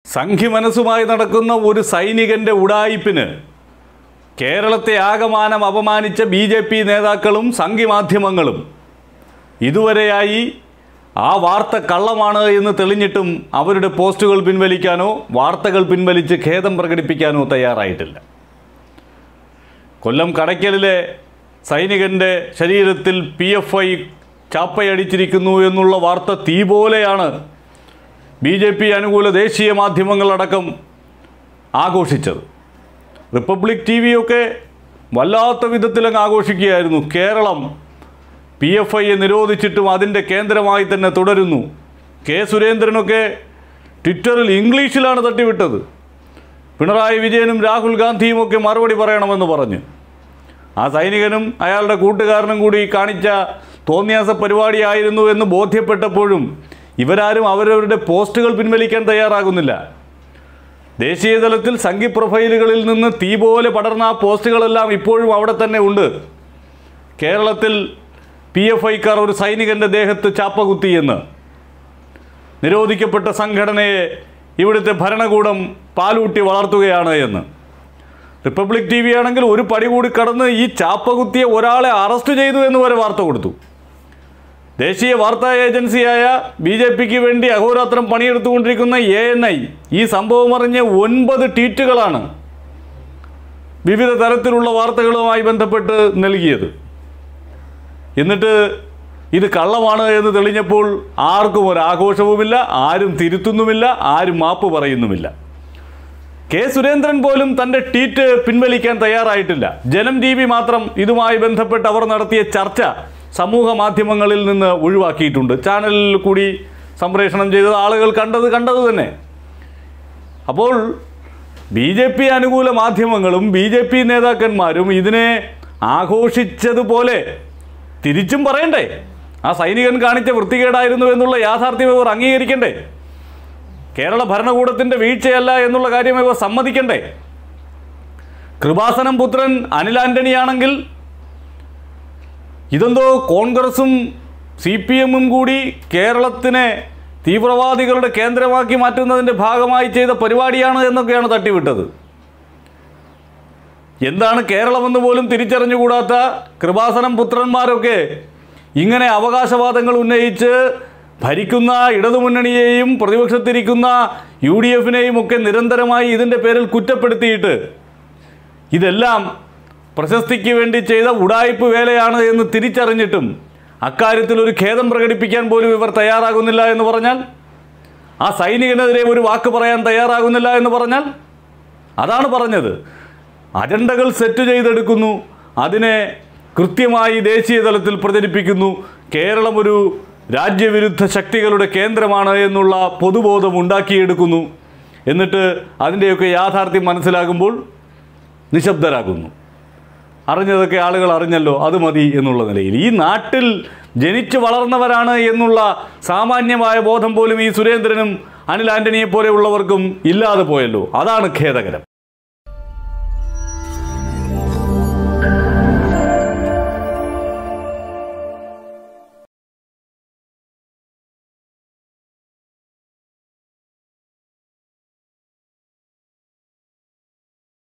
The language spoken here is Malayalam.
സംഘ്യമനസ്സുമായി നടക്കുന്ന ഒരു സൈനികൻ്റെ ഉടായിപ്പിന് കേരളത്തെ ആകമാനം അപമാനിച്ച ബി ജെ പി നേതാക്കളും സംഘിമാധ്യമങ്ങളും ഇതുവരെയായി ആ വാർത്ത കള്ളമാണ് എന്ന് തെളിഞ്ഞിട്ടും അവരുടെ പോസ്റ്റുകൾ പിൻവലിക്കാനോ വാർത്തകൾ പിൻവലിച്ച് ഖേദം പ്രകടിപ്പിക്കാനോ തയ്യാറായിട്ടില്ല കൊല്ലം കടയ്ക്കലിലെ സൈനികൻ്റെ ശരീരത്തിൽ പി എഫ് ഐ ചാപ്പയടിച്ചിരിക്കുന്നു എന്നുള്ള വാർത്ത തീ പോലെയാണ് ബി ജെ പി അനുകൂല ദേശീയ മാധ്യമങ്ങളടക്കം ആഘോഷിച്ചത് റിപ്പബ്ലിക് ടി വിയൊക്കെ വല്ലാത്ത വിധത്തിലങ്ങ് ആഘോഷിക്കുകയായിരുന്നു കേരളം പി എഫ് ഐയെ നിരോധിച്ചിട്ടും അതിൻ്റെ കേന്ദ്രമായി തന്നെ തുടരുന്നു കെ സുരേന്ദ്രനൊക്കെ ട്വിറ്ററിൽ ഇംഗ്ലീഷിലാണ് തട്ടിവിട്ടത് പിണറായി വിജയനും രാഹുൽ ഗാന്ധിയും ഒക്കെ മറുപടി പറയണമെന്ന് പറഞ്ഞ് ആ സൈനികനും അയാളുടെ കൂട്ടുകാരനും കൂടി കാണിച്ച തോന്നിയാസ പരിപാടിയായിരുന്നു എന്ന് ബോധ്യപ്പെട്ടപ്പോഴും ഇവരാരും അവരവരുടെ പോസ്റ്റുകൾ പിൻവലിക്കാൻ തയ്യാറാകുന്നില്ല ദേശീയ തലത്തിൽ സംഘി പ്രൊഫൈലുകളിൽ നിന്ന് തീ പോലെ പടർന്ന ആ പോസ്റ്റുകളെല്ലാം ഇപ്പോഴും അവിടെ തന്നെ ഉണ്ട് കേരളത്തിൽ പി എഫ് ഐക്കാർ ഒരു സൈനികൻ്റെ ദേഹത്ത് ചാപ്പ കുത്തിയെന്ന് നിരോധിക്കപ്പെട്ട സംഘടനയെ ഇവിടുത്തെ ഭരണകൂടം പാലൂട്ടി വളർത്തുകയാണ് എന്ന് റിപ്പബ്ലിക് ടി വി ആണെങ്കിൽ ഒരു പടി കൂടി കടന്ന് ഈ ചാപ്പ കുത്തിയ ഒരാളെ അറസ്റ്റ് ചെയ്തു എന്ന് വരെ വാർത്ത കൊടുത്തു ദേശീയ വാർത്താ ഏജൻസിയായ ബി ജെ പിക്ക് വേണ്ടി അഹോരാത്രം പണിയെടുത്തുകൊണ്ടിരിക്കുന്ന എ എൻ ഐ ഈ സംഭവം അറിഞ്ഞ് ഒൻപത് ട്വീറ്റുകളാണ് വിവിധ തരത്തിലുള്ള വാർത്തകളുമായി ബന്ധപ്പെട്ട് നൽകിയത് എന്നിട്ട് ഇത് കള്ളമാണ് എന്ന് തെളിഞ്ഞപ്പോൾ ആർക്കും ഒരു ആഘോഷവുമില്ല ആരും തിരുത്തുന്നുമില്ല ആരും മാപ്പ് പറയുന്നുമില്ല കെ സുരേന്ദ്രൻ പോലും തൻ്റെ ട്വീറ്റ് പിൻവലിക്കാൻ തയ്യാറായിട്ടില്ല ജനം ടി വി മാത്രം ഇതുമായി ബന്ധപ്പെട്ട് അവർ നടത്തിയ ചർച്ച സമൂഹ മാധ്യമങ്ങളിൽ നിന്ന് ഒഴിവാക്കിയിട്ടുണ്ട് ചാനലിൽ കൂടി സംപ്രേഷണം ചെയ്തത് ആളുകൾ കണ്ടത് കണ്ടത് തന്നെ അപ്പോൾ ബി ജെ പി അനുകൂല മാധ്യമങ്ങളും ബി ജെ പി നേതാക്കന്മാരും ഇതിനെ ആഘോഷിച്ചതുപോലെ തിരിച്ചും പറയണ്ടേ ആ സൈനികൻ കാണിച്ച വൃത്തികേടായിരുന്നു എന്നുള്ള യാഥാർത്ഥ്യം ഇവർ അംഗീകരിക്കണ്ടേ കേരള ഭരണകൂടത്തിൻ്റെ വീഴ്ചയല്ല എന്നുള്ള കാര്യം ഇവർ സമ്മതിക്കണ്ടേ കൃപാസനം പുത്രൻ അനിൽ ആന്റണിയാണെങ്കിൽ ഇതെന്തോ കോൺഗ്രസും സി പി എമ്മും കൂടി കേരളത്തിനെ തീവ്രവാദികളുടെ കേന്ദ്രമാക്കി മാറ്റുന്നതിൻ്റെ ഭാഗമായി ചെയ്ത പരിപാടിയാണ് എന്നൊക്കെയാണ് തട്ടിവിട്ടത് എന്താണ് കേരളമെന്ന് പോലും തിരിച്ചറിഞ്ഞുകൂടാത്ത കൃപാസനം പുത്രന്മാരൊക്കെ ഇങ്ങനെ അവകാശവാദങ്ങൾ ഉന്നയിച്ച് ഭരിക്കുന്ന ഇടതുമുന്നണിയെയും പ്രതിപക്ഷത്തിരിക്കുന്ന യു ഡി എഫിനെയും ഒക്കെ നിരന്തരമായി ഇതിൻ്റെ പേരിൽ കുറ്റപ്പെടുത്തിയിട്ട് ഇതെല്ലാം പ്രശസ്തിക്ക് വേണ്ടി ചെയ്ത ഉടായ്പ് വേലയാണ് എന്ന് തിരിച്ചറിഞ്ഞിട്ടും അക്കാര്യത്തിൽ ഒരു ഖേദം പ്രകടിപ്പിക്കാൻ പോലും ഇവർ തയ്യാറാകുന്നില്ല എന്ന് പറഞ്ഞാൽ ആ സൈനികനെതിരെ ഒരു വാക്ക് പറയാൻ തയ്യാറാകുന്നില്ല എന്ന് പറഞ്ഞാൽ അതാണ് പറഞ്ഞത് അജണ്ടകൾ സെറ്റ് ചെയ്തെടുക്കുന്നു അതിനെ കൃത്യമായി ദേശീയ തലത്തിൽ പ്രചരിപ്പിക്കുന്നു കേരളം ഒരു രാജ്യവിരുദ്ധ ശക്തികളുടെ കേന്ദ്രമാണ് എന്നുള്ള പൊതുബോധം ഉണ്ടാക്കിയെടുക്കുന്നു എന്നിട്ട് അതിൻ്റെയൊക്കെ യാഥാർത്ഥ്യം മനസ്സിലാകുമ്പോൾ നിശബ്ദരാകുന്നു അറിഞ്ഞതൊക്കെ ആളുകൾ അറിഞ്ഞല്ലോ അത് മതി എന്നുള്ള നിലയിൽ ഈ നാട്ടിൽ ജനിച്ചു വളർന്നവരാണ് എന്നുള്ള സാമാന്യമായ ബോധം പോലും ഈ സുരേന്ദ്രനും അനിൽ ആന്റണിയെ പോലെയുള്ളവർക്കും ഇല്ലാതെ പോയല്ലോ അതാണ് ഖേദകരം